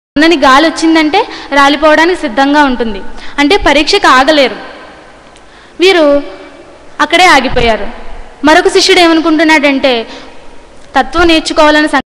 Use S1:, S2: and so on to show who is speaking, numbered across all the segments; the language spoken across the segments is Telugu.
S1: అన్నని గాలి వచ్చిందంటే రాలిపోవడానికి సిద్ధంగా ఉంటుంది అంటే పరీక్షకు ఆగలేరు వీరు అక్కడే ఆగిపోయారు మరొక శిష్యుడు ఏమనుకుంటున్నాడంటే తత్వం నేర్చుకోవాలని సం-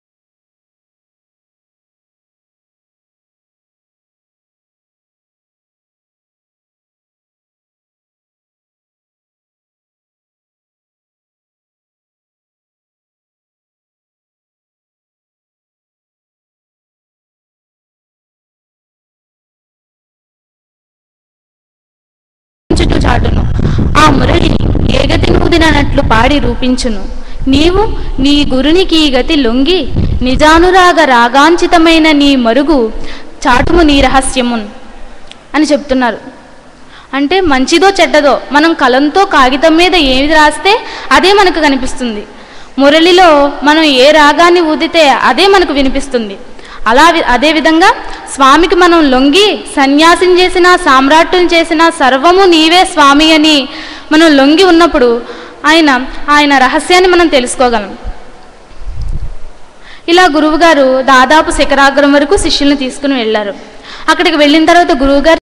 S1: చుట్టూ చాటును ఆ మురళి ఏ గతి నూదినట్లు పాడి రూపించును నీవు నీ గురునికి ఈ గతి లొంగి నిజానురాగ రాగాంచితమైన నీ మరుగు చాటుము నీ రహస్యమున్ అని చెప్తున్నారు అంటే మంచిదో చెడ్డదో మనం కలంతో కాగితం మీద ఏది రాస్తే అదే మనకు కనిపిస్తుంది మురళిలో మనం ఏ రాగాన్ని ఊదితే అదే మనకు వినిపిస్తుంది అలా వి- అదే విధంగా స్వామికి మనం లొంగి సన్యాసం చేసిన సామ్రాట్టుని చేసిన సర్వము నీవే స్వామి అని మనం లొంగి ఉన్నప్పుడు ఆయన ఆయన రహస్యాన్ని మనం తెలుసుకోగలం ఇలా గురువుగారు దాదాపు శిఖరాగ్రం వరకు శిష్యుల్ని తీసుకుని వెళ్ళారు అక్కడికి వెళ్ళిన తర్వాత గురువుగారు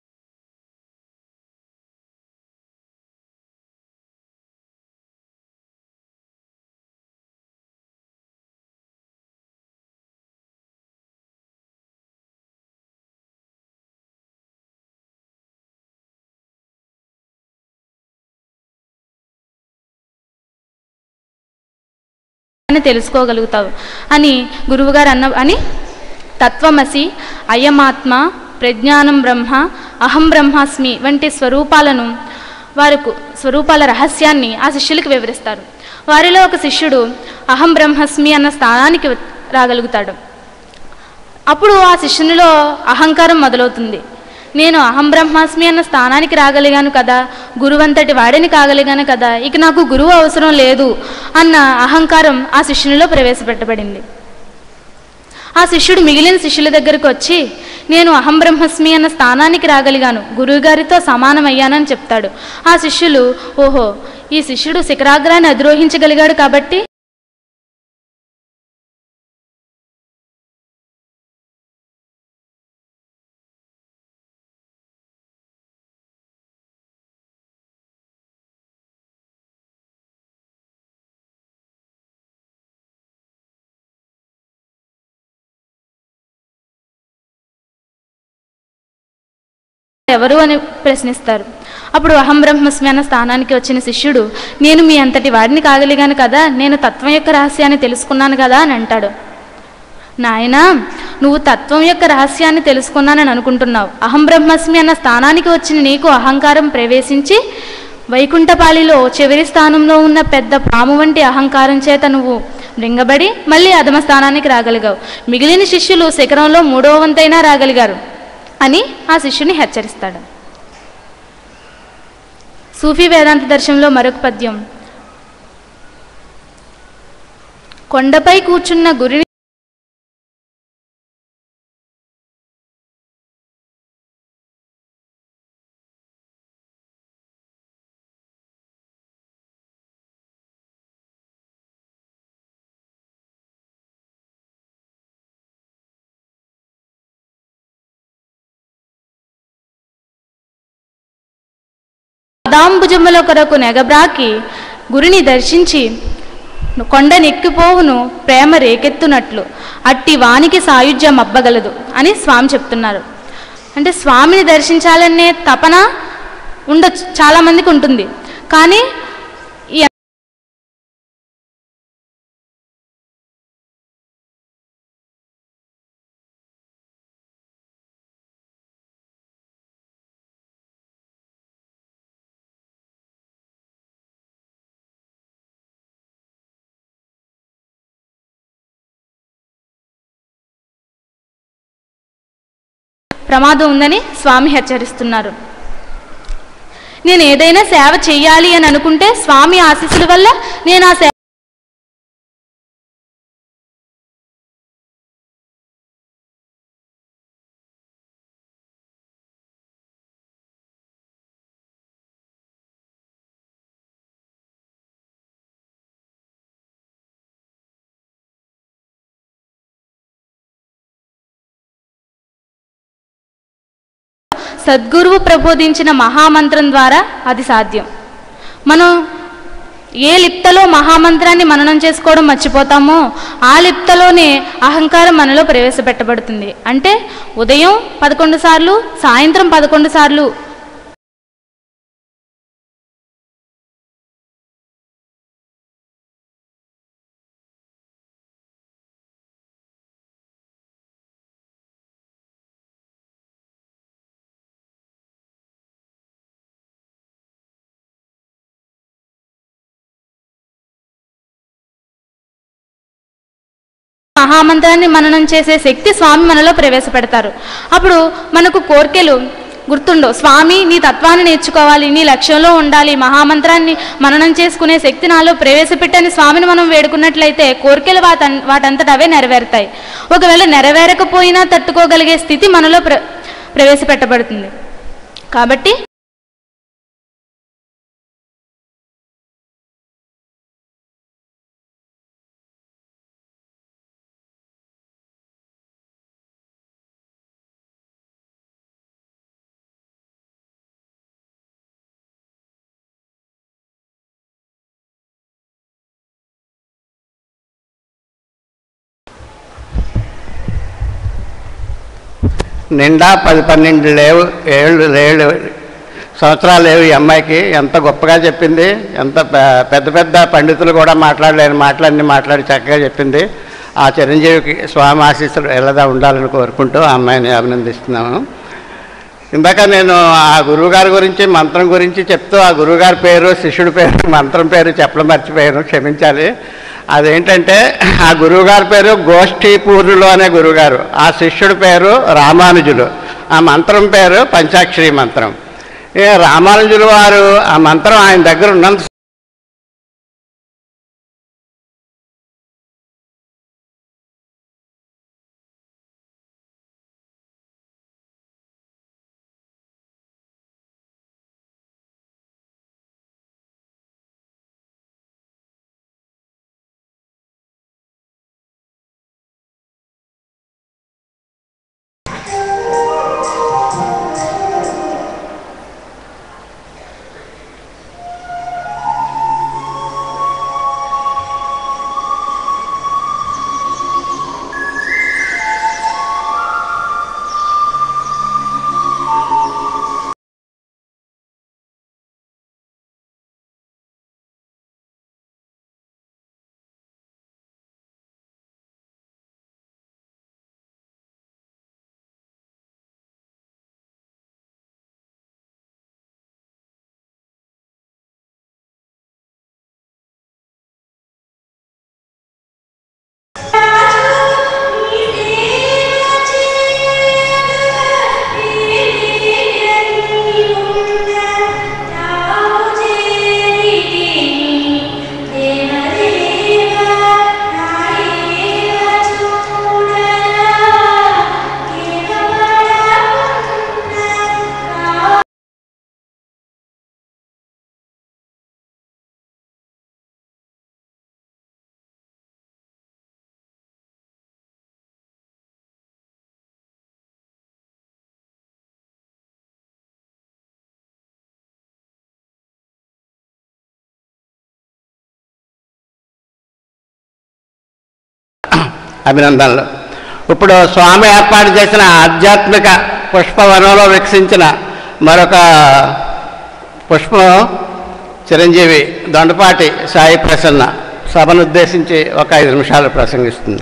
S1: అని తెలుసుకోగలుగుతావు అని గురువుగారు అన్న అని తత్వమసి అయమాత్మ ప్రజ్ఞానం బ్రహ్మ అహం బ్రహ్మాస్మి వంటి స్వరూపాలను వారికి స్వరూపాల రహస్యాన్ని ఆ శిష్యులకు వివరిస్తారు వారిలో ఒక శిష్యుడు అహం బ్రహ్మస్మి అన్న స్థానానికి రాగలుగుతాడు అప్పుడు ఆ శిష్యునిలో అహంకారం మొదలవుతుంది నేను అహం బ్రహ్మాస్మి అన్న స్థానానికి రాగలిగాను కదా గురువంతటి వాడిని కాగలిగాను కదా ఇక నాకు గురువు అవసరం లేదు అన్న అహంకారం ఆ శిష్యునిలో ప్రవేశపెట్టబడింది ఆ శిష్యుడు మిగిలిన శిష్యుల దగ్గరకు వచ్చి నేను అహం బ్రహ్మస్మి అన్న స్థానానికి రాగలిగాను గురువుగారితో సమానమయ్యానని చెప్తాడు ఆ శిష్యులు ఓహో ఈ శిష్యుడు శిఖరాగ్రాన్ని అధిరోహించగలిగాడు కాబట్టి ఎవరు అని ప్రశ్నిస్తారు అప్పుడు అహం బ్రహ్మస్మి అన్న స్థానానికి వచ్చిన శిష్యుడు నేను మీ అంతటి వాడిని కాగలిగాను కదా నేను తత్వం యొక్క రహస్యాన్ని తెలుసుకున్నాను కదా అని అంటాడు నాయనా నువ్వు తత్వం యొక్క రహస్యాన్ని తెలుసుకున్నానని అనుకుంటున్నావు అహం బ్రహ్మస్మి అన్న స్థానానికి వచ్చిన నీకు అహంకారం ప్రవేశించి వైకుంఠపాళిలో చివరి స్థానంలో ఉన్న పెద్ద పాము వంటి అహంకారం చేత నువ్వు మృంగబడి మళ్ళీ అధమ స్థానానికి రాగలిగావు మిగిలిన శిష్యులు శిఖరంలో మూడవ వంతైనా రాగలిగారు అని ఆ శిష్యుని హెచ్చరిస్తాడు సూఫీ వేదాంత దర్శనంలో మరొక పద్యం కొండపై కూర్చున్న గురిని పదాంబుజముల కొరకు నెగబ్రాకి గురిని దర్శించి కొండ నెక్కిపోవును ప్రేమ రేకెత్తునట్లు అట్టి వానికి సాయుధ్యం అబ్బగలదు అని స్వామి చెప్తున్నారు అంటే స్వామిని దర్శించాలనే తపన ఉండొచ్చు చాలామందికి ఉంటుంది కానీ ఈ ప్రమాదం ఉందని స్వామి హెచ్చరిస్తున్నారు నేను ఏదైనా సేవ చెయ్యాలి అని అనుకుంటే స్వామి ఆశీస్సుల వల్ల నేను ఆ సేవ సద్గురువు ప్రబోధించిన మహామంత్రం ద్వారా అది సాధ్యం మనం ఏ లిప్తలో మహామంత్రాన్ని మననం చేసుకోవడం మర్చిపోతామో ఆ లిప్తలోనే అహంకారం మనలో ప్రవేశపెట్టబడుతుంది అంటే ఉదయం పదకొండు సార్లు సాయంత్రం పదకొండు సార్లు మహామంత్రాన్ని మననం చేసే శక్తి స్వామి మనలో ప్రవేశపెడతారు అప్పుడు మనకు కోర్కెలు గుర్తుండవు స్వామి నీ తత్వాన్ని నేర్చుకోవాలి నీ లక్ష్యంలో ఉండాలి మహామంత్రాన్ని మననం చేసుకునే శక్తి నాలో ప్రవేశపెట్టని స్వామిని మనం వేడుకున్నట్లయితే కోరికలు వాట వాటంతట అవే నెరవేరుతాయి ఒకవేళ నెరవేరకపోయినా తట్టుకోగలిగే స్థితి మనలో ప్ర ప్రవేశపెట్టబడుతుంది కాబట్టి
S2: నిండా పది పన్నెండు లేవు ఏళ్ళు ఏళ్ళు సంవత్సరాలు లేవు ఈ అమ్మాయికి ఎంత గొప్పగా చెప్పింది ఎంత పె- పెద్ద పెద్ద పండితులు కూడా మాట్లాడలేని మాటలన్నీ మాట్లాడి చక్కగా చెప్పింది ఆ చిరంజీవికి స్వామి ఆశీస్సులు ఎల్లదా ఉండాలని కోరుకుంటూ ఆ అమ్మాయిని అభినందిస్తున్నాము ఇందాక నేను ఆ గురువుగారి గురించి మంత్రం గురించి చెప్తూ ఆ గురువుగారి పేరు శిష్యుడి పేరు మంత్రం పేరు చెప్పడం మర్చిపోయాను క్షమించాలి అదేంటంటే ఆ గురువుగారి పేరు గోష్ఠీపూర్ణులు అనే గురువుగారు ఆ శిష్యుడి పేరు రామానుజులు ఆ మంత్రం పేరు పంచాక్షరి మంత్రం ఏ రామానుజులు వారు ఆ మంత్రం ఆయన దగ్గర ఉన్నంత అభినందనలు ఇప్పుడు స్వామి ఏర్పాటు చేసిన ఆధ్యాత్మిక పుష్పవనంలో వికసించిన మరొక పుష్పం చిరంజీవి దొండపాటి సాయి ప్రసన్న సభను ఉద్దేశించి ఒక ఐదు నిమిషాలు ప్రసంగిస్తుంది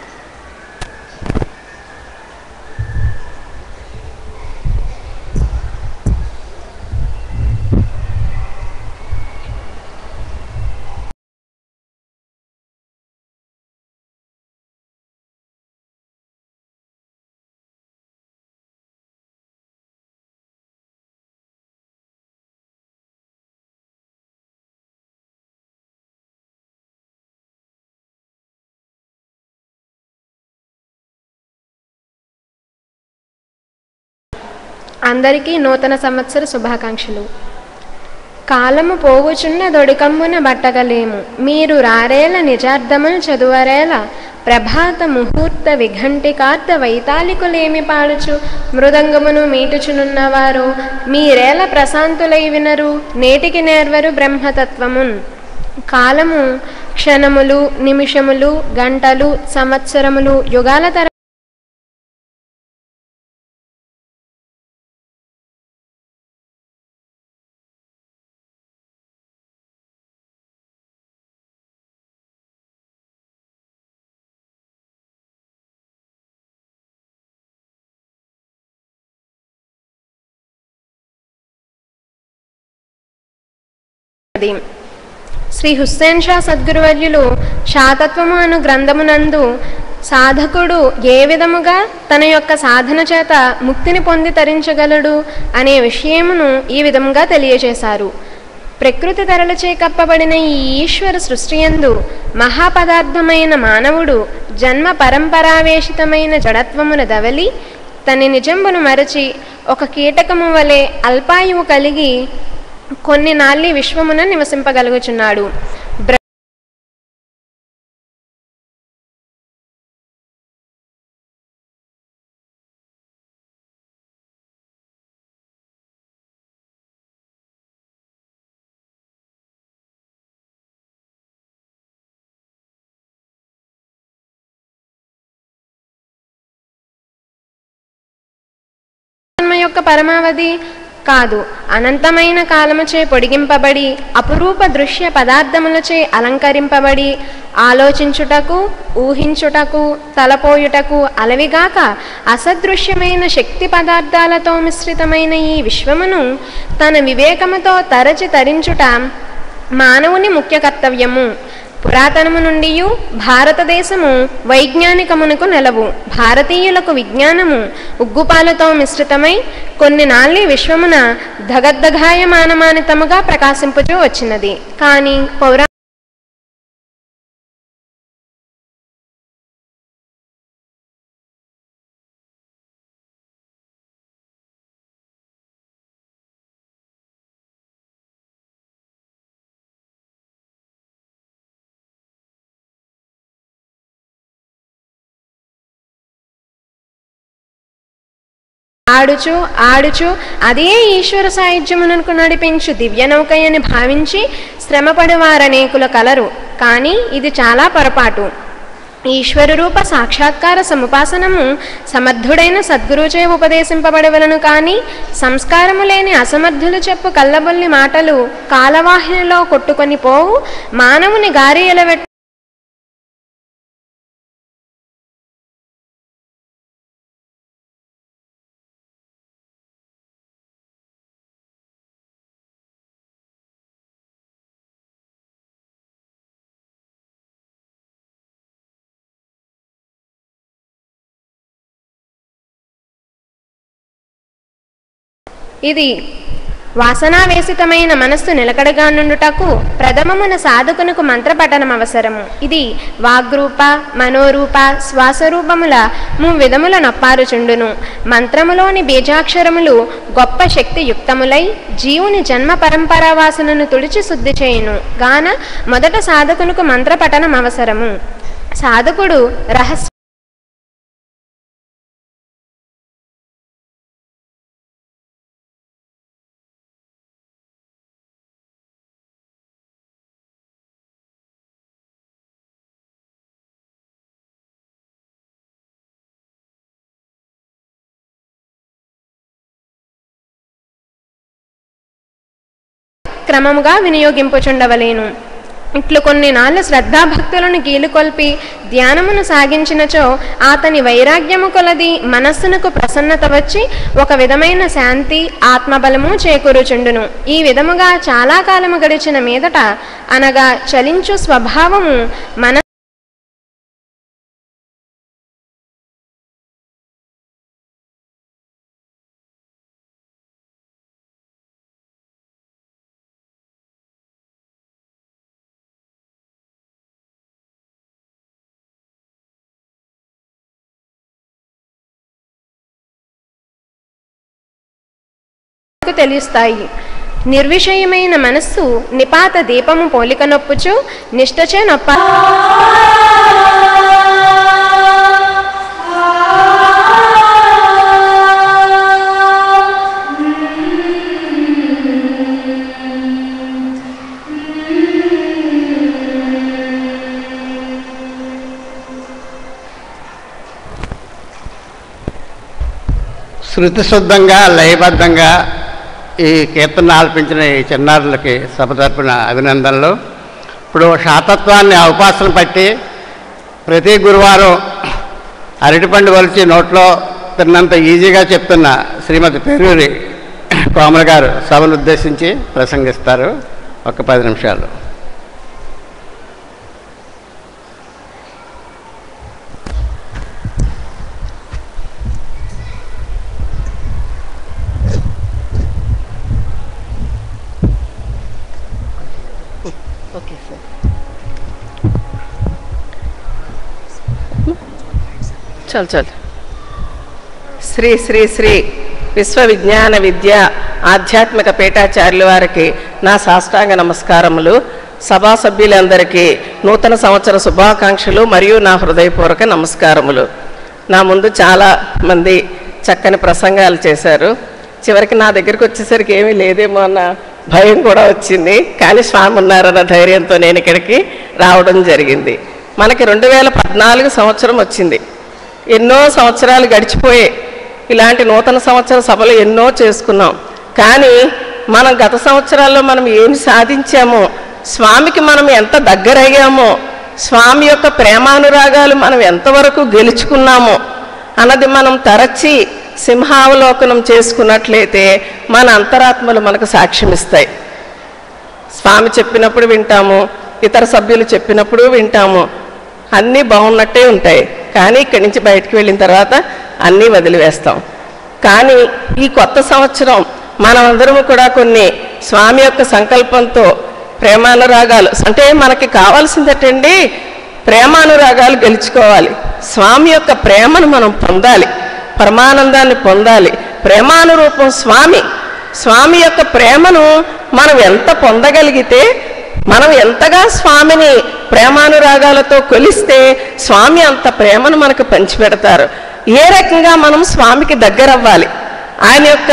S3: అందరికీ నూతన సంవత్సర శుభాకాంక్షలు కాలము పోవుచున్న దొడికమ్మున బట్టగలేము మీరు రారేల నిజార్థములు చదువరేల ప్రభాత ముహూర్త విఘంటికార్థ వైతాళికులేమి పాడుచు మృదంగమును మీటుచునున్నవారు మీరేల ప్రశాంతులై వినరు నేటికి నేర్వరు బ్రహ్మతత్వమున్ కాలము క్షణములు నిమిషములు గంటలు సంవత్సరములు యుగాల తర అది శ్రీ హుస్సేన్ షా సద్గురువర్యులు శాతత్వము అను గ్రంథమునందు సాధకుడు ఏ విధముగా తన యొక్క సాధన చేత ముక్తిని పొంది తరించగలడు అనే విషయమును ఈ విధముగా తెలియజేశారు ప్రకృతి తరలచే కప్పబడిన ఈ ఈశ్వర సృష్టియందు మహాపదార్థమైన మానవుడు జన్మ పరంపరావేశితమైన జడత్వమున దవలి తన నిజంబును మరచి ఒక కీటకము వలె అల్పాయువు కలిగి కొన్ని నాళ్ళి విశ్వమున నివసింపగలుగుచున్నాడు బ్ర- జన్మ యొక్క పరమావధి కాదు అనంతమైన కాలముచే పొడిగింపబడి అపురూప దృశ్య పదార్థములచే అలంకరింపబడి ఆలోచించుటకు ఊహించుటకు తలపోయుటకు అలవిగాక అసదృశ్యమైన శక్తి పదార్థాలతో మిశ్రితమైన ఈ విశ్వమును తన వివేకముతో తరచి తరించుట మానవుని ముఖ్య కర్తవ్యము పురాతనము నుండి భారతదేశము వైజ్ఞానికమునకు నెలవు భారతీయులకు విజ్ఞానము ఉగ్గుపాలతో మిశ్రితమై కొన్ని నాళ్ళి విశ్వమున ధగద్ధగాయమానమానితముగా ప్రకాశింపుచూ వచ్చినది కానీ పౌరా ఆడుచు ఆడుచు అదే ఈశ్వర సాయుధ్యమునకు నడిపించు దివ్య నౌకయని భావించి శ్రమపడేవారనేకుల కలరు కానీ ఇది చాలా పొరపాటు ఈశ్వర రూప సాక్షాత్కార సముపాసనము సమర్థుడైన సద్గురుచే ఉపదేశింపబడవలను కానీ సంస్కారము లేని అసమర్థులు చెప్పు కల్లబొల్లి మాటలు కాలవాహినిలో కొట్టుకొని పోవు మానవుని గారి ఎలవెట్ ఇది వాసనావేశితమైన మనస్సు నిలకడగా నుండుటకు ప్రథమమున సాధకునకు మంత్రపఠనం అవసరము ఇది వాగ్రూప మనోరూప శ్వాసరూపముల విధముల నొప్పారుచుండును మంత్రములోని బీజాక్షరములు గొప్ప శక్తి యుక్తములై జీవుని జన్మ పరంపరా వాసనను తుడిచి శుద్ధి చేయును గాన మొదట సాధకునకు మంత్రపఠనం అవసరము సాధకుడు రహస్య క్రమముగా వినియోగింపుచుండవలేను ఇట్లు కొన్ని నాళ్ళు శ్రద్ధాభక్తులను గీలుకొల్పి ధ్యానమును సాగించినచో అతని వైరాగ్యము కొలది మనస్సునకు ప్రసన్నత వచ్చి ఒక విధమైన శాంతి ఆత్మబలము చేకూరుచుండును ఈ విధముగా చాలా కాలము గడిచిన మీదట అనగా చలించు స్వభావము మన మనకు తెలుస్తాయి నిర్విషయమైన మనస్సు నిపాత దీపము పోలిక నొప్పుచు నిష్టచే నొప్ప
S2: శృతిశుద్ధంగా లయబద్ధంగా ఈ కీర్తన ఆలపించిన ఈ చిన్నారులకి సభ తరపున అభినందనలు ఇప్పుడు శాతత్వాన్ని అవకాశం పట్టి ప్రతి గురువారం అరటిపండు వలిచి నోట్లో తిన్నంత ఈజీగా చెప్తున్న శ్రీమతి పేరూరి కోమల గారు సభను ఉద్దేశించి ప్రసంగిస్తారు ఒక పది నిమిషాలు
S4: ఓకే సార్ చల్ చల్ శ్రీ శ్రీ శ్రీ విశ్వవిజ్ఞాన విద్య ఆధ్యాత్మిక పీఠాచార్యుల వారికి నా సాష్టాంగ నమస్కారములు సభా సభ్యులందరికీ నూతన సంవత్సర శుభాకాంక్షలు మరియు నా హృదయపూర్వక నమస్కారములు నా ముందు చాలా మంది చక్కని ప్రసంగాలు చేశారు చివరికి నా దగ్గరికి వచ్చేసరికి ఏమీ లేదేమో అన్న భయం కూడా వచ్చింది కానీ స్వామి ఉన్నారన్న ధైర్యంతో నేను ఇక్కడికి రావడం జరిగింది మనకి రెండు వేల పద్నాలుగు సంవత్సరం వచ్చింది ఎన్నో సంవత్సరాలు గడిచిపోయాయి ఇలాంటి నూతన సంవత్సర సభలు ఎన్నో చేసుకున్నాం కానీ మనం గత సంవత్సరాల్లో మనం ఏమి సాధించామో స్వామికి మనం ఎంత దగ్గరయ్యామో స్వామి యొక్క ప్రేమానురాగాలు మనం ఎంతవరకు గెలుచుకున్నామో అన్నది మనం తరచి సింహావలోకనం చేసుకున్నట్లయితే మన అంతరాత్మలు మనకు సాక్ష్యమిస్తాయి స్వామి చెప్పినప్పుడు వింటాము ఇతర సభ్యులు చెప్పినప్పుడు వింటాము అన్నీ బాగున్నట్టే ఉంటాయి కానీ ఇక్కడి నుంచి బయటికి వెళ్ళిన తర్వాత అన్నీ వదిలివేస్తాం కానీ ఈ కొత్త సంవత్సరం మనమందరము కూడా కొన్ని స్వామి యొక్క సంకల్పంతో ప్రేమానురాగాలు అంటే మనకి కావాల్సిందటండి ప్రేమానురాగాలు గెలుచుకోవాలి స్వామి యొక్క ప్రేమను మనం పొందాలి పరమానందాన్ని పొందాలి ప్రేమానురూపం స్వామి స్వామి యొక్క ప్రేమను మనం ఎంత పొందగలిగితే మనం ఎంతగా స్వామిని ప్రేమానురాగాలతో కొలిస్తే స్వామి అంత ప్రేమను మనకు పంచిపెడతారు ఏ రకంగా మనం స్వామికి దగ్గరవ్వాలి ఆయన యొక్క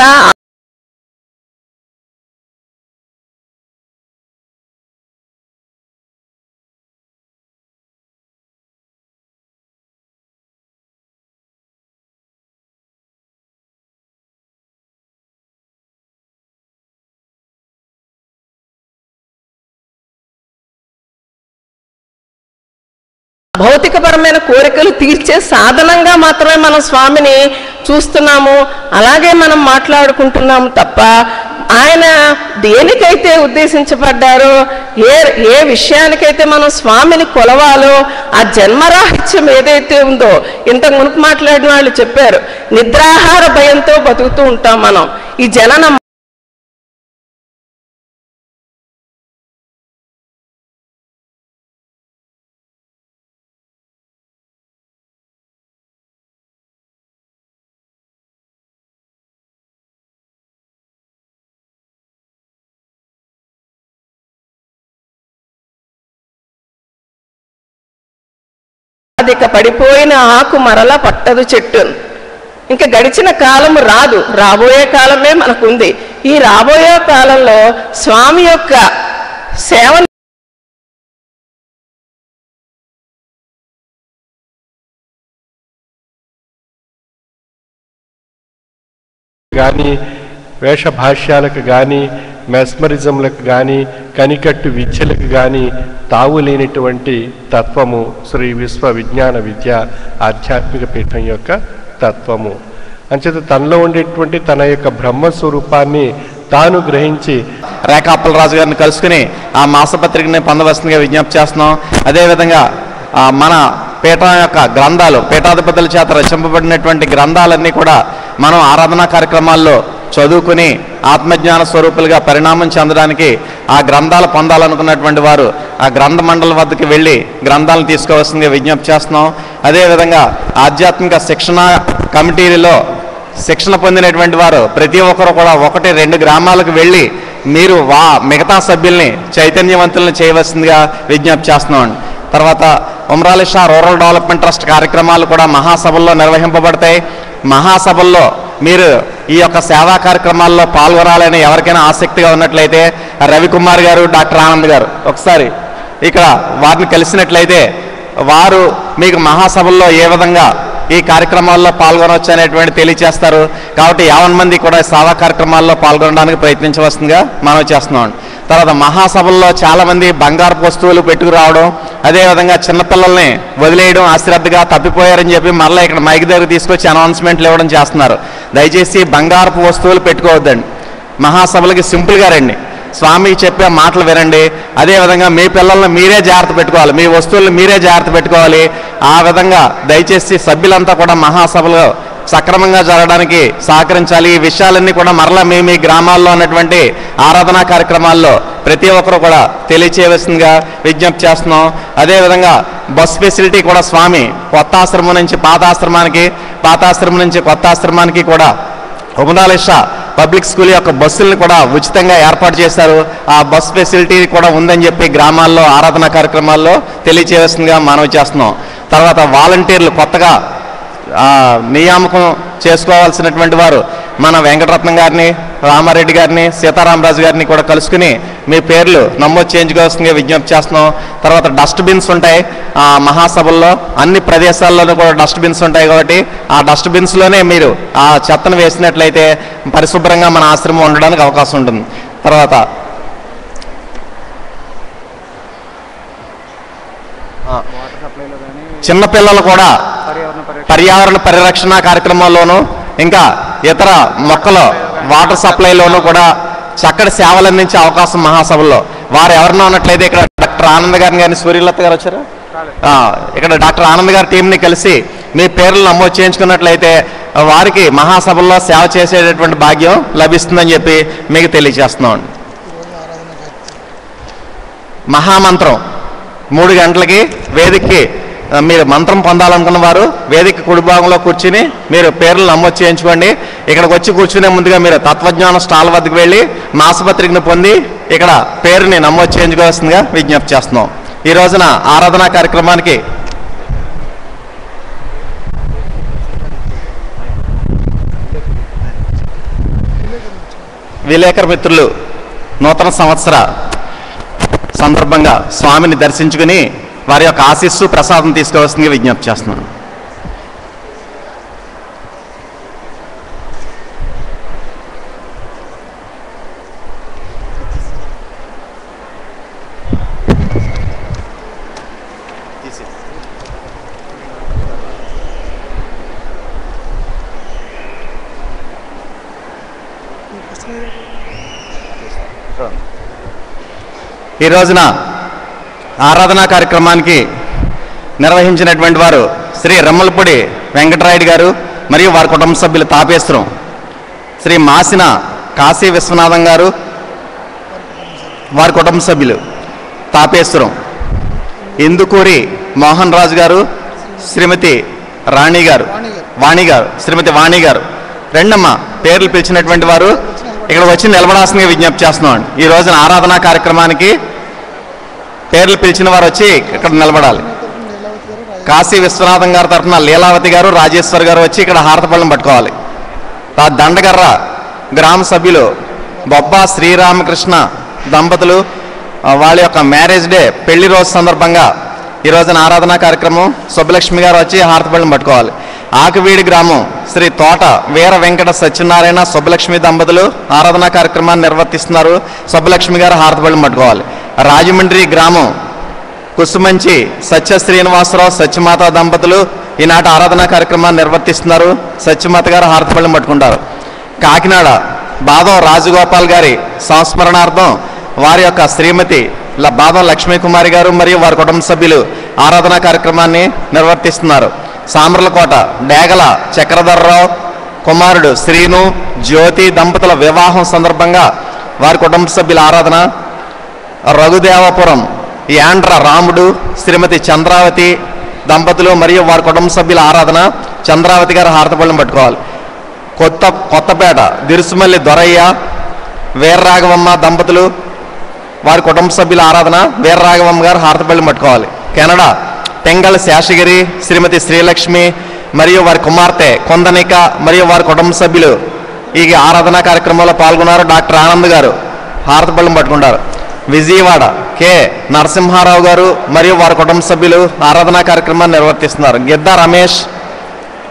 S4: భౌతికపరమైన కోరికలు తీర్చే సాధనంగా మాత్రమే మనం స్వామిని చూస్తున్నాము అలాగే మనం మాట్లాడుకుంటున్నాము తప్ప ఆయన దేనికైతే ఉద్దేశించబడ్డారో ఏ ఏ విషయానికైతే మనం స్వామిని కొలవాలో ఆ జన్మరాహిత్యం ఏదైతే ఉందో ఇంతకు మునుపు మాట్లాడిన వాళ్ళు చెప్పారు నిద్రాహార భయంతో బతుకుతూ ఉంటాం మనం ఈ జనన అదిక పడిపోయిన ఆకు మరల పట్టదు చెట్టు ఇంకా గడిచిన కాలం రాదు రాబోయే కాలమే మనకుంది ఈ రాబోయే కాలంలో స్వామి యొక్క సేవ
S5: కానీ వేషభాష్యాలకు కానీ మెస్మరిజంలకు కానీ కనికట్టు విద్యలకు కానీ తావు లేనటువంటి తత్వము శ్రీ విశ్వ విజ్ఞాన విద్య ఆధ్యాత్మిక పీఠం యొక్క తత్వము అంచేత తనలో ఉండేటువంటి తన యొక్క బ్రహ్మస్వరూపాన్ని తాను గ్రహించి
S6: రేఖా అప్పలరాజు గారిని కలుసుకుని ఆ మాసపత్రికని పొందవలసిందిగా విజ్ఞప్తి చేస్తున్నాం అదేవిధంగా ఆ, మన పీఠం యొక్క గ్రంథాలు పీఠాధిపతుల చేత రచింపబడినటువంటి గ్రంథాలన్నీ కూడా మనం ఆరాధనా కార్యక్రమాల్లో చదువుకుని ఆత్మజ్ఞాన స్వరూపులుగా పరిణామం చెందడానికి ఆ గ్రంథాలు పొందాలనుకున్నటువంటి వారు ఆ గ్రంథ మండలి వద్దకు వెళ్ళి గ్రంథాలను తీసుకోవాల్సిందిగా విజ్ఞప్తి చేస్తున్నాం అదేవిధంగా ఆధ్యాత్మిక శిక్షణ కమిటీలో శిక్షణ పొందినటువంటి వారు ప్రతి ఒక్కరు కూడా ఒకటి రెండు గ్రామాలకు వెళ్ళి మీరు వా మిగతా సభ్యుల్ని చైతన్యవంతులను చేయవలసిందిగా విజ్ఞప్తి చేస్తున్నాం తర్వాత Umarali Shah rural development trust కార్యక్రమాలు కూడా మహాసభల్లో నిర్వహింపబడతాయి మహాసభల్లో మీరు ఈ యొక్క సేవా కార్యక్రమాల్లో పాల్గొనాలని ఎవరికైనా ఆసక్తిగా ఉన్నట్లయితే రవికుమార్ గారు డాక్టర్ ఆనంద్ గారు ఒకసారి ఇక్కడ వారిని కలిసినట్లయితే వారు మీకు మహాసభల్లో ఏ విధంగా ఈ కార్యక్రమాల్లో పాల్గొనవచ్చు అనేటువంటి తెలియజేస్తారు కాబట్టి యావన్ మంది కూడా ఈ సేవా కార్యక్రమాల్లో పాల్గొనడానికి ప్రయత్నించవలసిందిగా మనం చేస్తున్నాం తర్వాత మహాసభల్లో చాలామంది బంగారు వస్తువులు పెట్టుకురావడం అదేవిధంగా చిన్నపిల్లల్ని వదిలేయడం అశ్రద్ధగా తప్పిపోయారని చెప్పి మళ్ళీ ఇక్కడ మైక్ దగ్గర తీసుకొచ్చి అనౌన్స్మెంట్లు ఇవ్వడం చేస్తున్నారు దయచేసి బంగారపు వస్తువులు పెట్టుకోవద్దండి మహాసభలకి సింపుల్గా రండి స్వామి చెప్పే మాటలు వినండి అదేవిధంగా మీ పిల్లల్ని మీరే జాగ్రత్త పెట్టుకోవాలి మీ వస్తువులను మీరే జాగ్రత్త పెట్టుకోవాలి ఆ విధంగా దయచేసి సభ్యులంతా కూడా మహాసభలో సక్రమంగా జరగడానికి సహకరించాలి ఈ విషయాలన్నీ కూడా మరలా మీ మీ గ్రామాల్లో ఉన్నటువంటి ఆరాధనా కార్యక్రమాల్లో ప్రతి ఒక్కరు కూడా తెలియచేయవలసిందిగా విజ్ఞప్తి చేస్తున్నాం అదేవిధంగా బస్ ఫెసిలిటీ కూడా స్వామి కొత్త ఆశ్రమం నుంచి పాత ఆశ్రమానికి పాత ఆశ్రమం నుంచి కొత్త ఆశ్రమానికి కూడా ఉపదాలిష పబ్లిక్ స్కూల్ యొక్క బస్సులను కూడా ఉచితంగా ఏర్పాటు చేశారు ఆ బస్ ఫెసిలిటీ కూడా ఉందని చెప్పి గ్రామాల్లో ఆరాధన కార్యక్రమాల్లో తెలియచేయాల్సిందిగా మనవి చేస్తున్నాం తర్వాత వాలంటీర్లు కొత్తగా ఆ, నియామకం చేసుకోవాల్సినటువంటి వారు మన వెంకటరత్నం గారిని రామారెడ్డి గారిని సీతారామరాజు గారిని కూడా కలుసుకుని మీ పేర్లు నమోదు చేయించుకోవాల్సిందిగా విజ్ఞప్తి చేస్తున్నాం తర్వాత డస్ట్బిన్స్ ఉంటాయి ఆ మహాసభల్లో అన్ని ప్రదేశాల్లోనూ కూడా డస్ట్బిన్స్ ఉంటాయి కాబట్టి ఆ డస్ట్బిన్స్లోనే మీరు ఆ చెత్తను వేసినట్లయితే పరిశుభ్రంగా మన ఆశ్రమం ఉండడానికి అవకాశం ఉంటుంది తర్వాత ఆ, చిన్నపిల్లలు కూడా పర్యావరణ పరిరక్షణ కార్యక్రమాల్లోనూ ఇంకా ఇతర మొక్కల వాటర్ సప్లైలోనూ కూడా చక్కటి సేవలు అందించే అవకాశం మహాసభల్లో వారు ఎవరన్నా ఉన్నట్లయితే ఇక్కడ డాక్టర్ ఆనంద్ గారిని గారిని సూర్యలత గారు వచ్చారా ఆ, ఇక్కడ డాక్టర్ ఆనంద్ గారి టీంని కలిసి మీ పేర్లు నమోదు చేయించుకున్నట్లయితే వారికి మహాసభల్లో సేవ చేసేటటువంటి భాగ్యం లభిస్తుందని చెప్పి మీకు తెలియజేస్తున్నాం మహామంత్రం మూడు గంటలకి వేదికకి ఆ, మీరు మంత్రం పొందాలనుకున్న వారు వేదిక కుడి భాగంలో కూర్చుని మీరు పేర్లు నమోదు చేయించుకోండి ఇక్కడికి వచ్చి కూర్చునే ముందుగా మీరు తత్వజ్ఞాన స్టాల్ వద్దకు వెళ్ళి మాసపత్రికను పొంది ఇక్కడ పేరుని నమోదు చేయించుకోవాల్సిందిగా విజ్ఞప్తి చేస్తున్నాం ఈ రోజున ఆరాధనా కార్యక్రమానికి విలేకరు మిత్రులు నూతన సంవత్సర సందర్భంగా స్వామిని దర్శించుకుని వారి యొక్క ఆశీస్సు ప్రసాదం తీసుకోవాల్సిందిగా విజ్ఞప్తి చేస్తున్నాను ఈ రోజున ఆరాధనా కార్యక్రమానికి నిర్వహించినటువంటి వారు శ్రీ రమ్మలపూడి వెంకటరాయుడు గారు మరియు వారి కుటుంబ సభ్యులు తాపేశ్వరం శ్రీ మాసిన కాశీ విశ్వనాథం గారు వారి కుటుంబ సభ్యులు తాపేశ్వరం ఇందుకూరి మోహన్ రాజు గారు శ్రీమతి రాణి గారు వాణి గారు శ్రీమతి వాణి గారు రెండమ్మ పేర్లు పిలిచినటువంటి వారు ఇక్కడ వచ్చి నిలబడాల్సిందిగా విజ్ఞప్తి చేస్తున్నాం ఈ రోజున ఆరాధనా కార్యక్రమానికి పేర్లు పిలిచిన వారు వచ్చి ఇక్కడ నిలబడాలి కాశీ విశ్వనాథం గారి తరఫున లీలావతి గారు రాజేశ్వర్ గారు వచ్చి ఇక్కడ హారతపళ్ళం పట్టుకోవాలి ఆ దండగర్ర గ్రామ సభ్యులు బొబ్బా శ్రీరామకృష్ణ దంపతులు ఆ, వాళ్ళ యొక్క మ్యారేజ్ డే పెళ్లి రోజు సందర్భంగా ఈ రోజున ఆరాధనా కార్యక్రమం సుబ్బలక్ష్మి గారు వచ్చి హారతపళ్ళం పట్టుకోవాలి ఆకువీడి గ్రామం శ్రీ తోట వీర వెంకట సత్యనారాయణ సుబ్బలక్ష్మి దంపతులు ఆరాధనా కార్యక్రమాన్ని నిర్వర్తిస్తున్నారు సుబ్బలక్ష్మి గారు హారతపళ్ళం పట్టుకోవాలి రాజమండ్రి గ్రామం కుసుమంచి సత్య శ్రీనివాసరావు సత్యమాత దంపతులు ఈనాటి ఆరాధనా కార్యక్రమాన్ని నిర్వర్తిస్తున్నారు సత్యమాత గారు హారతపళ్ళం పట్టుకుంటారు కాకినాడ బాదం రాజగోపాల్ గారి సంస్మరణార్థం వారి యొక్క శ్రీమతి ల- బాదం లక్ష్మీ కుమారి గారు మరియు వారి కుటుంబ సభ్యులు ఆరాధనా కార్యక్రమాన్ని నిర్వర్తిస్తున్నారు సామర్లకోట డేగల చక్రధర్రావు కుమారుడు శ్రీను జ్యోతి దంపతుల వివాహం సందర్భంగా వారి కుటుంబ సభ్యుల ఆరాధన రఘుదేవపురం యాండ్ర రాముడు శ్రీమతి చంద్రావతి దంపతులు మరియు వారి కుటుంబ సభ్యుల ఆరాధన చంద్రావతి గారు హారతపళ్ళం పట్టుకోవాలి కొత్త కొత్తపేట దిరుసుమల్లి దొరయ్య వీర్రాఘవమ్మ దంపతులు వారి కుటుంబ సభ్యుల ఆరాధన వీర్రాఘవమ్మ గారు హారతపళ్ళం పట్టుకోవాలి కెనడా పెంగళ శేషగిరి శ్రీమతి శ్రీలక్ష్మి మరియు వారి కుమార్తె కొందనిక మరియు వారి కుటుంబ సభ్యులు ఈ ఆరాధనా కార్యక్రమంలో పాల్గొన్నారు డాక్టర్ ఆనంద్ గారు హారతపళ్ళం పట్టుకుంటారు విజయవాడ కె నరసింహారావు గారు మరియు వారి కుటుంబ సభ్యులు ఆరాధనా కార్యక్రమాన్ని నిర్వర్తిస్తున్నారు గిద్దా రమేష్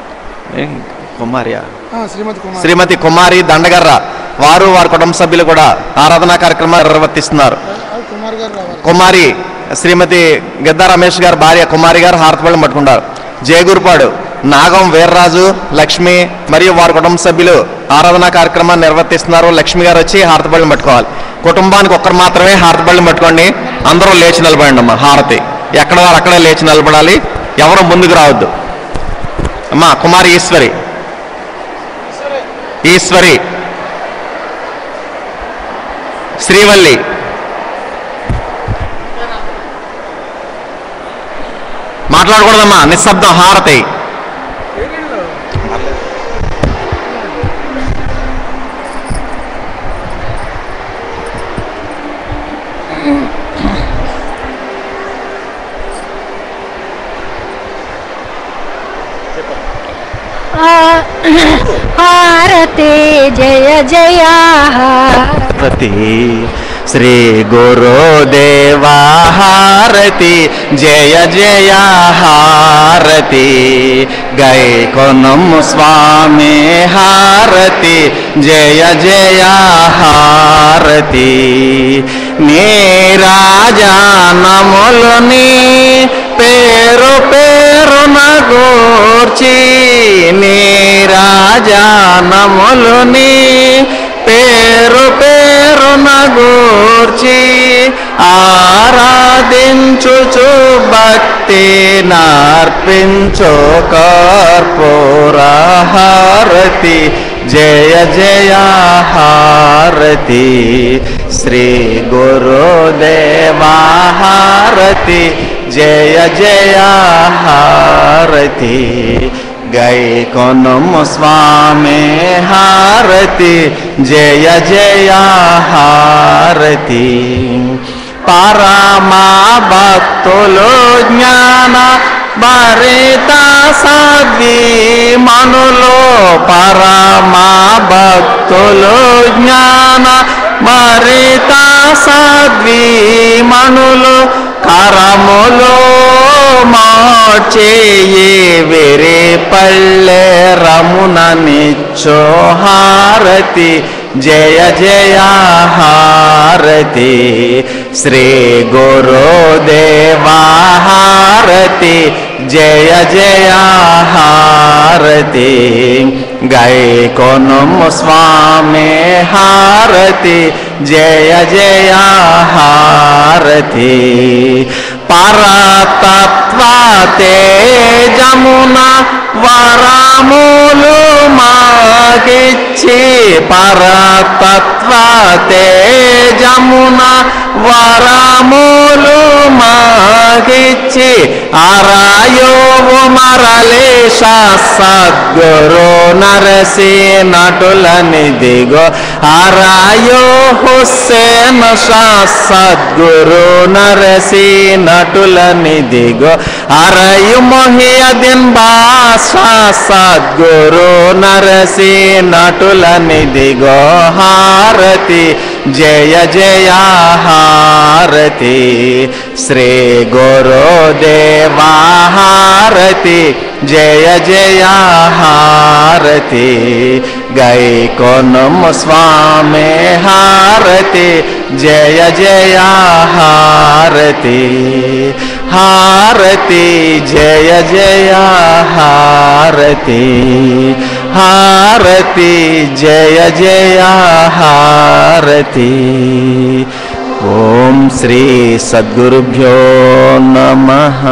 S6: ఏం, కుమారియా
S7: శ్రీమతి కుమార్
S6: శ్రీమతి కుమారి దండగర్ర వారు వారి కుటుంబ సభ్యులు కూడా ఆరాధనా కార్యక్రమాలు నిర్వర్తిస్తున్నారు
S7: కుమార్ గారు రావాలి
S6: కుమారి శ్రీమతి గద్దా రమేష్ గారు భార్య కుమారి గారు హారతిపళ్ళం పట్టుకుంటారు జయగురుపాడు నాగం వీర్రాజు లక్ష్మి మరియు వారి కుటుంబ సభ్యులు ఆరాధనా కార్యక్రమాన్ని నిర్వర్తిస్తున్నారు లక్ష్మి గారు వచ్చి హారతిపళ్ళం పట్టుకోవాలి కుటుంబానికి ఒక్కరు మాత్రమే హారతిపళ్ళం పట్టుకోండి అందరూ లేచి నిలబడండి అమ్మా హారతి ఎక్కడ వారు అక్కడే లేచి నిలబడాలి ఎవరు ముందుకు రావద్దు అమ్మా కుమారి ఈశ్వరి ఈశ్వరి శ్రీవల్లి మాట్లాడకూడదమ్మా నిశ్శబ్దం హారతి
S8: హారతే జయ జయ
S6: హారతి శ్రీ గురుదేవా హారతి జయ జయ హారతి గై కొనం స్వామి హారతి జయ జయ హారతి నీరాజానములని పేరు పేరున గూర్చి నీరాజానములని పేరు పేరున గూర్చి ఆరాధించుచు భక్తి నార్పించు కర్పూర హారతి జయ జయ హారతి శ్రీ గురుదేవా హారతి జయ జయ హారతి గై కొనుము స్వామి హారతి జయ జయ హారతి పరమా భక్తులు జ్ఞాన భరిత సద్వి మనులో పరమా భక్తులు జ్ఞాన భరిత సద్వి మనులు కరములో మార్చేయి వెరే పల్లె రమున నిచ్చో హారతి జయ జయ హారతి శ్రీ గురుదేవా హారతి జయ జయ హారతి గై కొనుము స్వామి హారతి జయ జయ హారతి పరతత్వ తేజమున వరములు మాగిచ్చి పరతత్వ తేజమున వరములు మాగిచ్చి అరాయోవు మరలేశ సద్గురు నరసి నటులని దిగో అరాయో హుస్సేన్ షా సద్గురు నరసి నటులని దిగో అరయు మొహియదిన్ బాషా సద్గురు నరసి నటులని దిగో హారతి జయ జయ హారతి శ్రీ గురుదేవా హారతి జయ జయ హారతి గై కొనుము స్వామి హారతి జయ జయ హారతి హారతి జయ జయ హారతి హారతి జయ జయ హారతి ఓం శ్రీ సద్గురుభ్యో నమ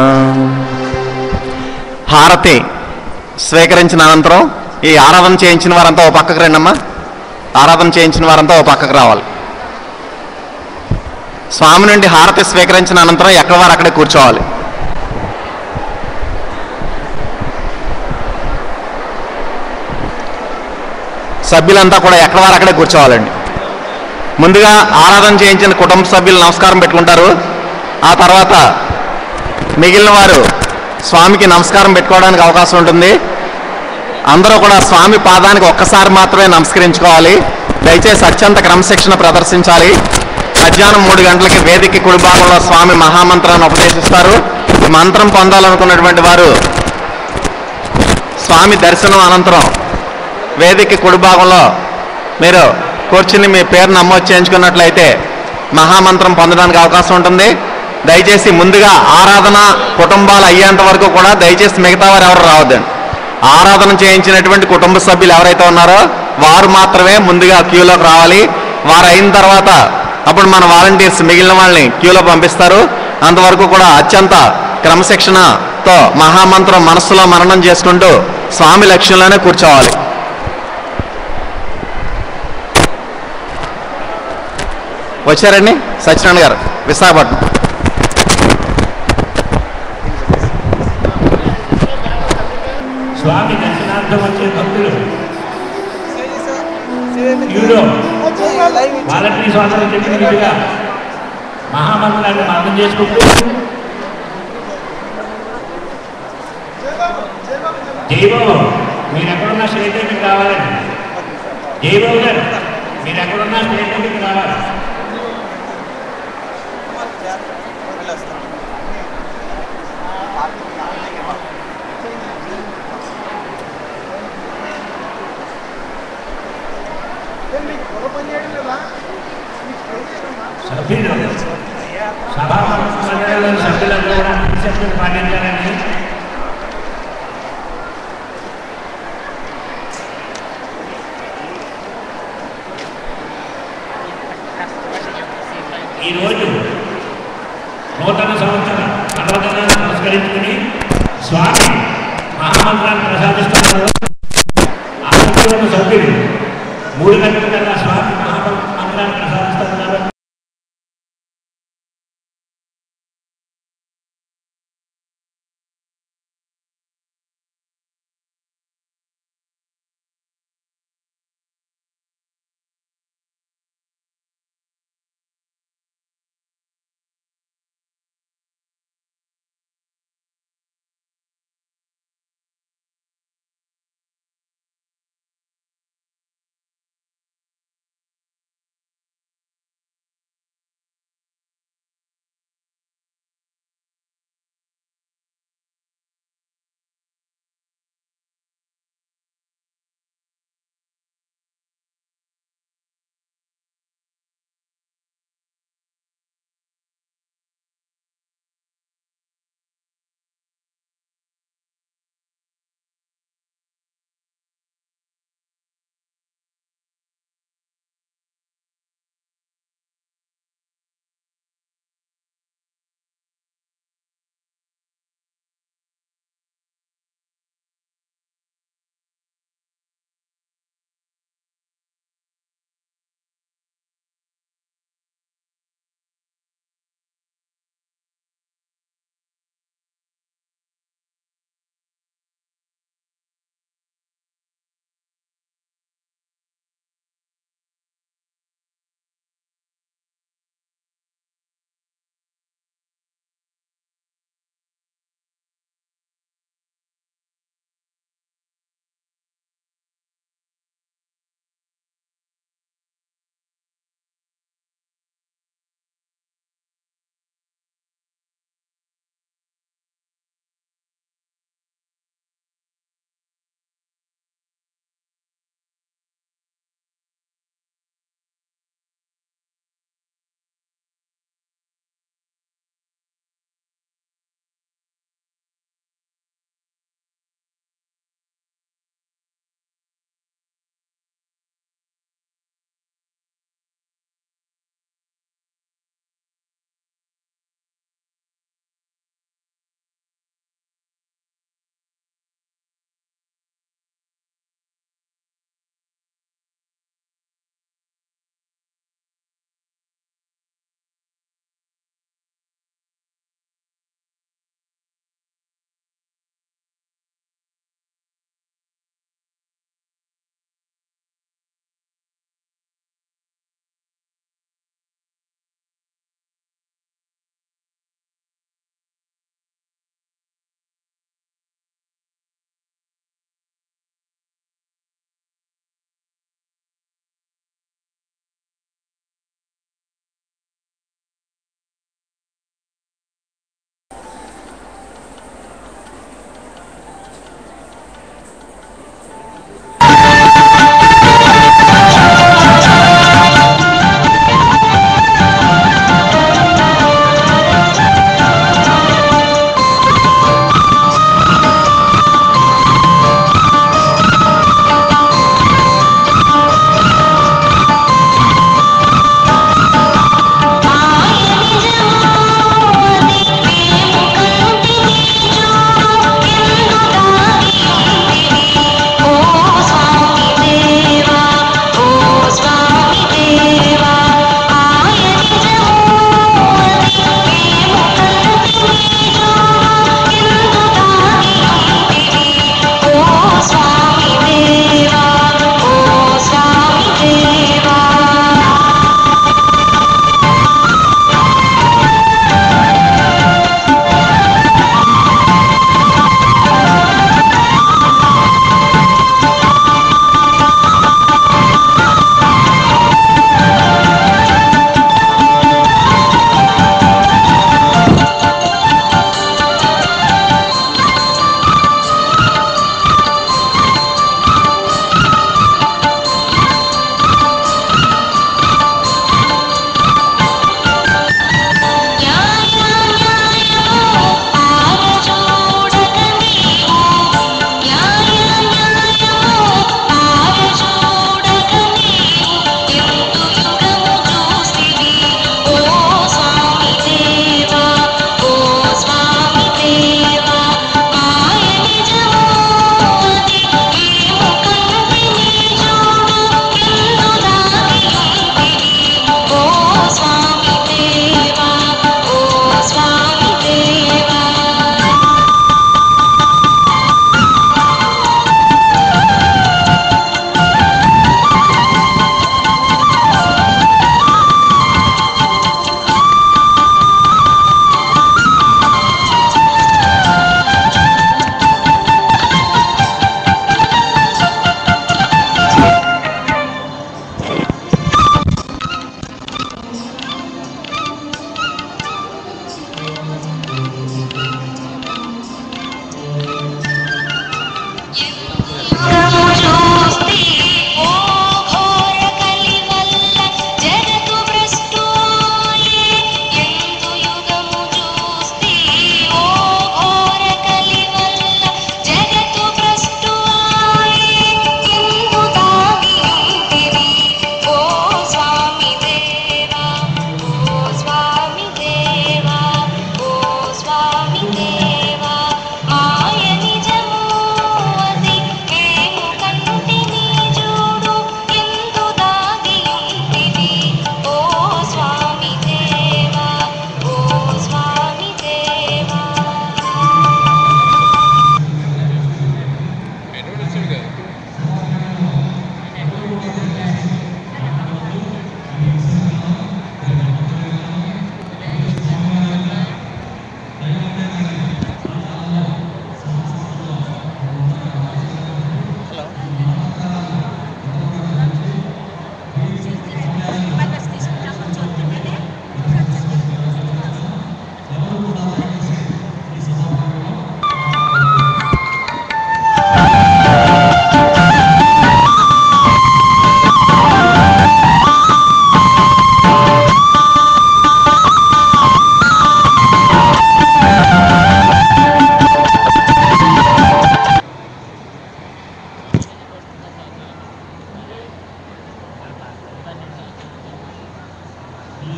S6: హారతి స్వీకరించిన అనంతరం ఈ ఆరాధన చేయించిన వారంతా ఓ పక్కకు రండమ్మా ఆరాధన చేయించిన వారంతా ఓ పక్కకు రావాలి స్వామి నుండి హారతి స్వీకరించిన అనంతరం ఎక్కడ వారు అక్కడే కూర్చోవాలి సభ్యులంతా కూడా ఎక్కడ వారు అక్కడే కూర్చోవాలండి ముందుగా ఆరాధన చేయించిన కుటుంబ సభ్యులు నమస్కారం పెట్టుకుంటారు ఆ తర్వాత మిగిలిన వారు స్వామికి నమస్కారం పెట్టుకోవడానికి అవకాశం ఉంటుంది అందరూ కూడా స్వామి పాదానికి ఒక్కసారి మాత్రమే నమస్కరించుకోవాలి దయచేసి అత్యంత క్రమశిక్షణ ప్రదర్శించాలి మధ్యాహ్నం మూడు గంటలకి వేదిక కుడి భాగంలో స్వామి మహామంత్రాన్ని ఉపదేశిస్తారు ఈ మంత్రం పొందాలనుకున్నటువంటి వారు స్వామి దర్శనం అనంతరం వేదిక కుడి భాగంలో మీరు కూర్చుని మీ పేరు నమోదు చేయించుకున్నట్లయితే మహామంత్రం పొందడానికి అవకాశం ఉంటుంది దయచేసి ముందుగా ఆరాధన కుటుంబాలు అయ్యేంత వరకు కూడా దయచేసి మిగతా వారు ఎవరు రావద్దండి ఆరాధన చేయించినటువంటి కుటుంబ సభ్యులు ఎవరైతే ఉన్నారో వారు మాత్రమే ముందుగా క్యూలోకి రావాలి వారు అయిన తర్వాత అప్పుడు మన వాలంటీర్స్ మిగిలిన వాళ్ళని క్యూలో పంపిస్తారు అంతవరకు కూడా అత్యంత క్రమశిక్షణతో మహామంత్రం మనస్సులో మననం చేసుకుంటూ స్వామి లక్ష్యంలోనే కూర్చోవాలి వచ్చారండి సత్యనారాయణ గారు విశాఖపట్నం
S9: స్వామి దర్శనార్థం వచ్చే భక్తులు క్యూలో వాలంటరీ స్వాతంత్రం చెప్పినట్టుగా మహామంత్రాన్ని అర్థం చేసుకుంటూ జైబాబు మీరు ఎక్కడున్నా స్టేట్ దగ్గరికి రావాలండి జైబాబు గారు మీరు ఎక్కడున్నా స్టేట్ దగ్గరికి రావాలి సభ్యులు సభా మండలంలోని సభ్యులందరూ కూడా సభ్యులు పాటించాలని ఈరోజు నూతన సంవత్సర పర్వదినాన్ని పురస్కరించుకుని స్వామి మహామంత్రాన్ని ప్రసాదిస్తున్నారు ఆ సభ్యులు మూడు గంటల కల్లా స్వామి మహామంత్రాన్ని ప్రసాదిస్తున్నారు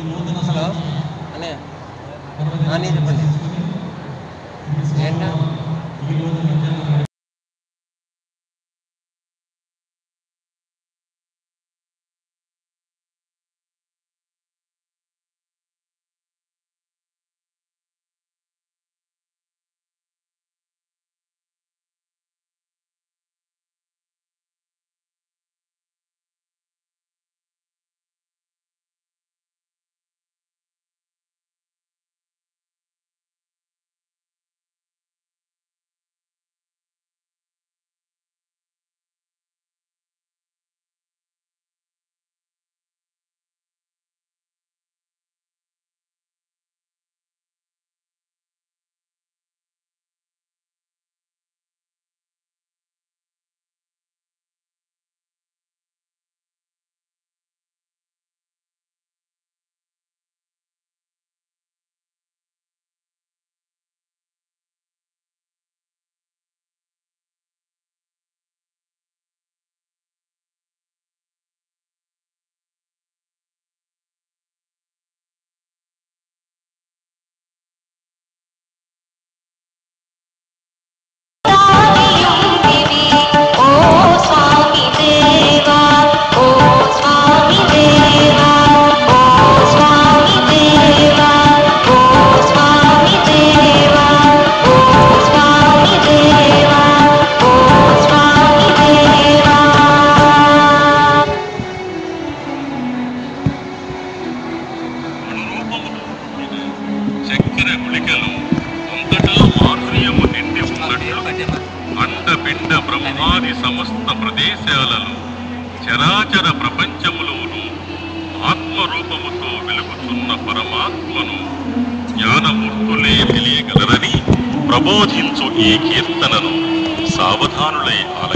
S10: హలో అనే అని చెప్పండి ఏంటా
S11: చక్కెర గుళికలు అంతటా మాధుర్యము నిండి ఉన్నట్లు అండపిండ బ్రహ్మాది సమస్త ప్రదేశాలలో చరాచర ప్రపంచములోను ఆత్మరూపముతో వెలుగుతున్న పరమాత్మను జ్ఞానమూర్తులే తెలియగలరని ప్రబోధించు ఈ కీర్తనను సావధానులై ఆల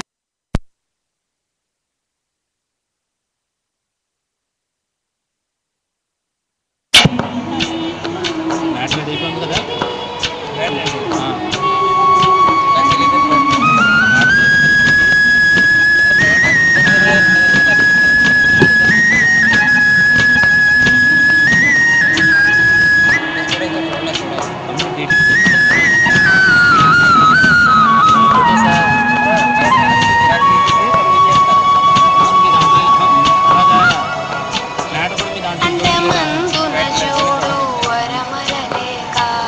S12: అండమందున చూడు వరమల లేక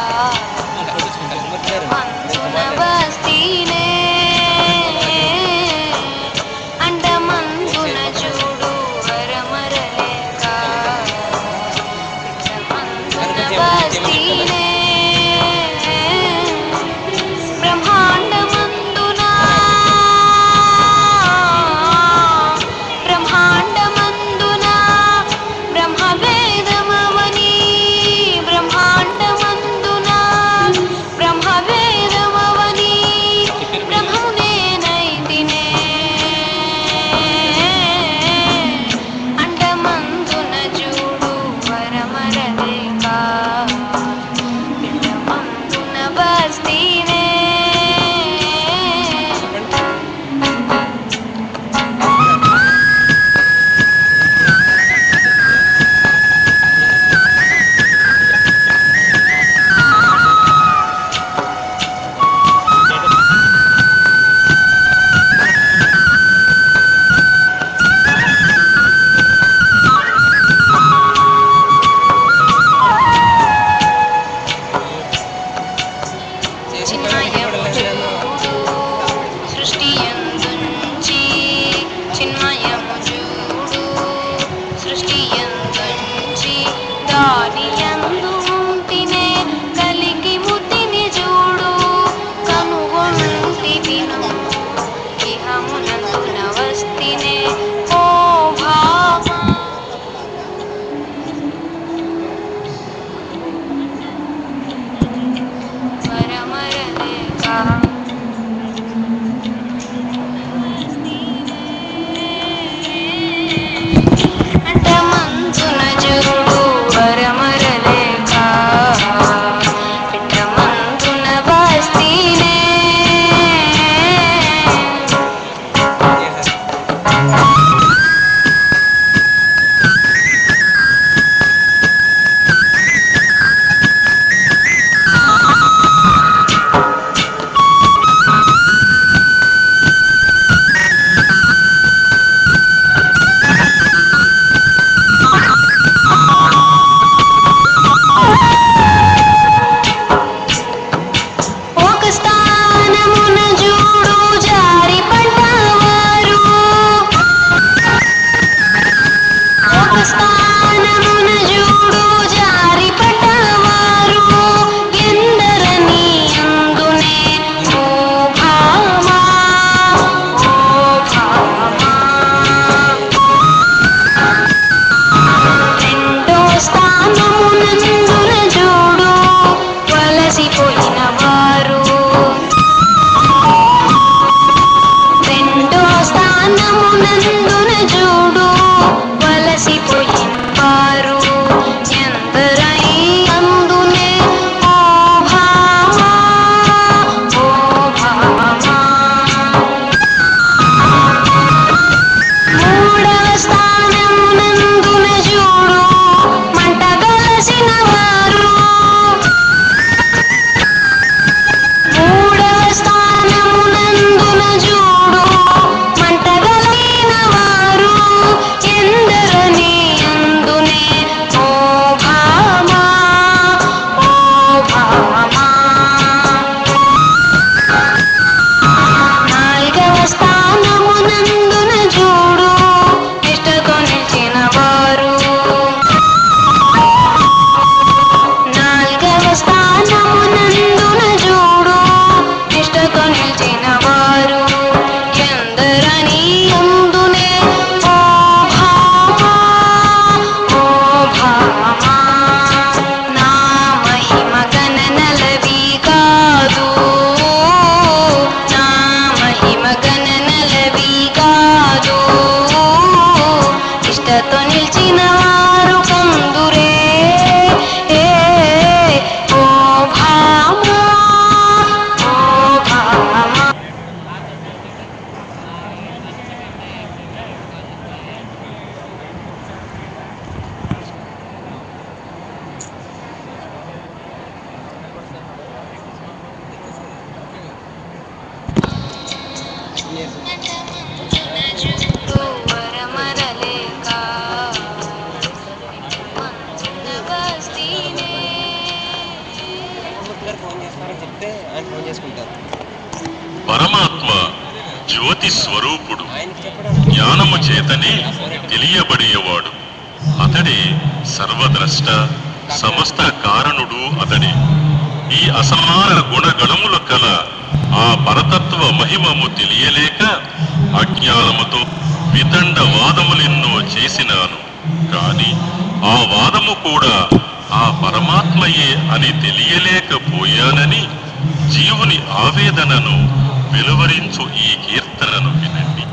S11: పరమాత్మ జ్యోతి స్వరూపుడు జ్ఞానము చేతనే తెలియబడేవాడు అతడే సర్వద్రష్ట సమస్త కారణుడు అతడే ఈ అసమాన గుణగణముల కల ఆ పరతత్వ మహిమము తెలియలేక అజ్ఞానముతో వితండ వాదములెన్నో చేసినాను కాని ఆ వాదము కూడా ఆ పరమాత్మయే అని తెలియలేకపోయానని జీవుని ఆవేదనను వెలువరించు ఈ కీర్తనను వినండి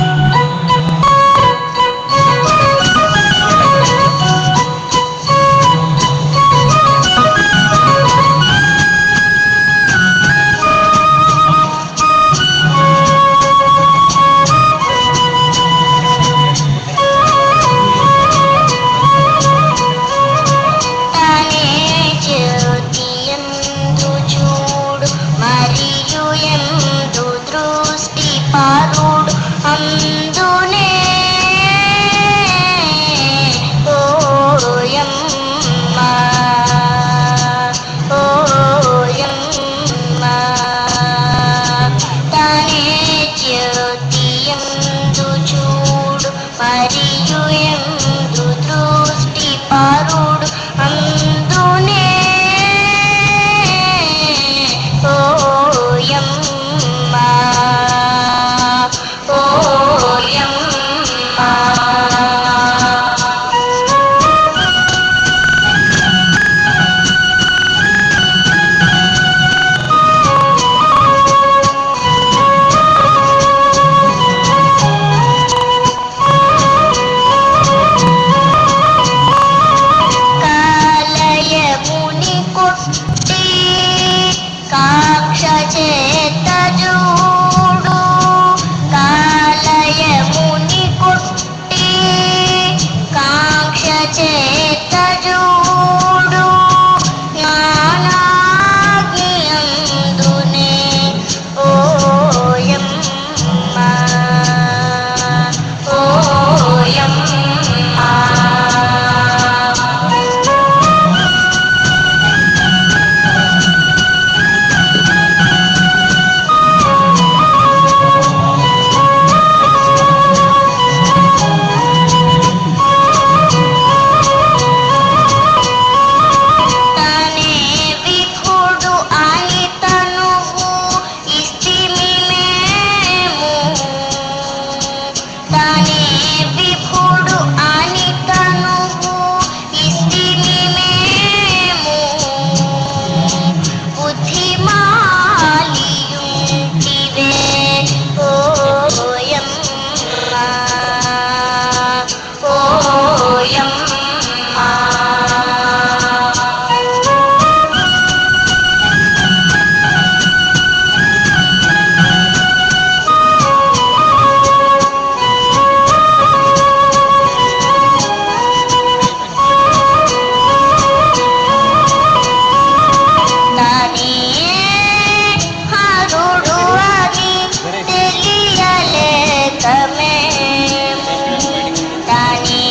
S8: తానే జ్యోతియందు చూడు మరియు ఎందు దృష్టి పారుడు అందునే ఓయమ్మ ఓయమ్మ తానే జ్యోతియందు చూడు మరియు ఎందు దృష్టి పారుడు అందునే ఓయమ్మ ఓయమ్మ కాలయముని కొట్టి కాక్ష చేత జూడు కాలయముని కొట్టి కాక్ష చేత జూడు జ్ఞానాగ్ని అందునే ఓయమ్మ ఓయమ్మ తనే విభుడు అని తనువు ఇస్తిమి మేము తనే విభుడు అని తనువు ఇస్తిమి మేము బుద్ధిమాలియుంటివే ఓయమ్మ ఓయమ్మ తానే హరుడు అని తెలియలేక మేము తానే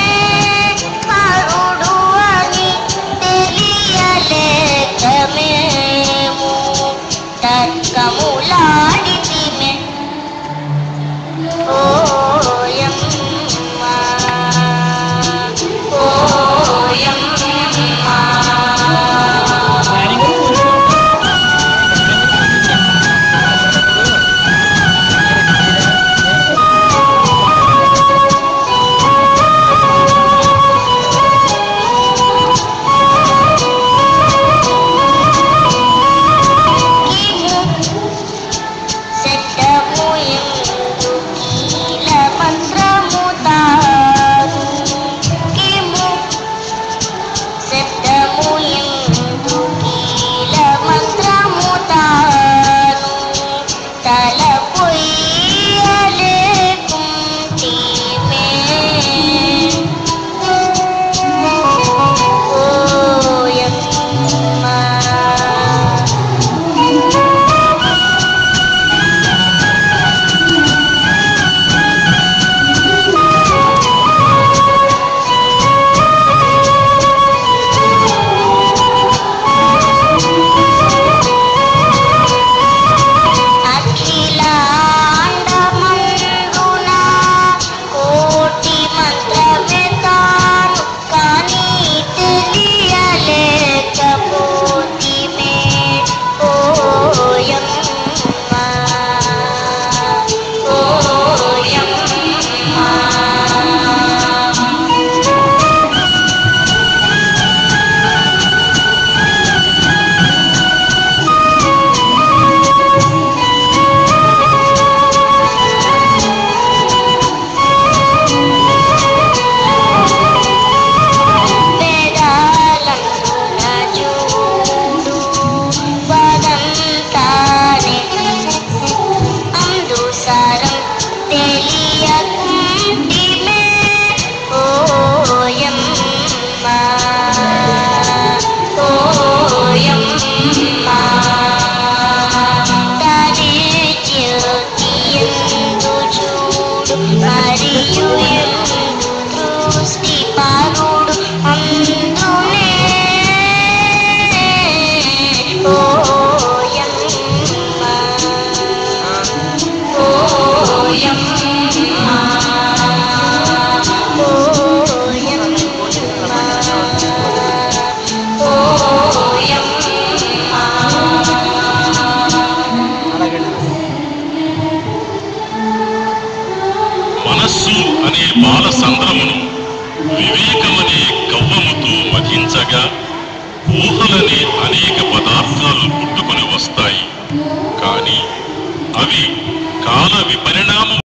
S8: హరుడు అని తెలియలేక మేము తర్కములాడితిమే ఓయమ్మ ఓయమ్మ కుంటిమే ఓయమ్మ ఓయమ్మ తరి జ్యోతియందు చూడు మరియు ఎందు దృష్టి పరుడు అందునే ఓయమ్మ
S11: మనస్సు అనే బాల సంద్రమును వివేకమనే కవ్వముతో మధించగా ఊహలనే అనేక పదార్థాలు పుట్టుకొని వస్తాయి కానీ అవి కాల విపరిణామ